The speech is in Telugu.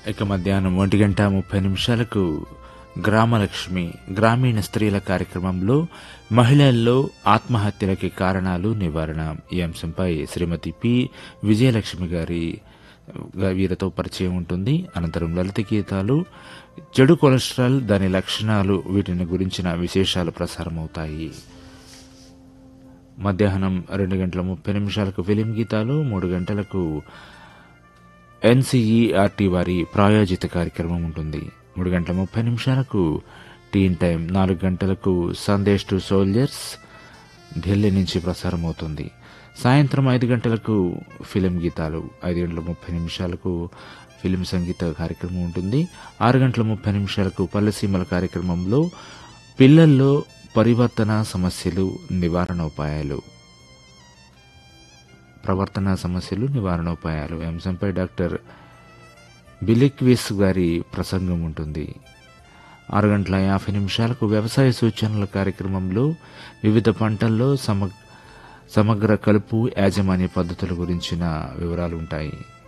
ఇక మధ్యాహ్నం ఒంటి గంట ముప్పై నిమిషాలకు గ్రామలక్ష్మి గ్రామీణ స్త్రీల కార్యక్రమంలో మహిళల్లో ఆత్మహత్యలకి కారణాలు నివారణ ఈ అంశంపై శ్రీమతి పి విజయలక్ష్మి గారి వీరితో పరిచయం ఉంటుంది అనంతరం లలిత గీతాలు చెడు కొలెస్ట్రాల్ దాని లక్షణాలు వీటిని గురించిన విశేషాలు ప్రసారమవుతాయి మధ్యాహ్నం రెండు గంటల ముప్పై నిమిషాలకు ఫిలిం గీతాలు మూడు గంటలకు ఎన్సీఈఆర్టీ వారి ప్రాయోజిత కార్యక్రమం ఉంటుంది మూడు గంటల ముప్పై నిమిషాలకు టీన్ టైం నాలుగు గంటలకు సందేశ్ టు సోల్జర్స్ ఢిల్లీ నుంచి ప్రసారం అవుతుంది సాయంత్రం ఐదు గంటలకు ఫిలిం గీతాలు ఐదు గంటల ముప్పై నిమిషాలకు ఫిలిం సంగీత కార్యక్రమం ఉంటుంది ఆరు గంటల ముప్పై నిమిషాలకు పల్లెసీమల కార్యక్రమంలో పిల్లల్లో పరివర్తన సమస్యలు నివారణోపాయాలు ప్రవర్తన సమస్యలు నివారణోపాయాలు ఈ అంశంపై డాక్టర్ బిలిక్విస్ గారి ప్రసంగం ఉంటుంది ఆరు గంటల యాభై నిమిషాలకు వ్యవసాయ సూచనల కార్యక్రమంలో వివిధ పంటల్లో సమగ్ర సమగ్ర కలుపు యాజమాన్య పద్ధతుల గురించిన వివరాలు ఉంటాయి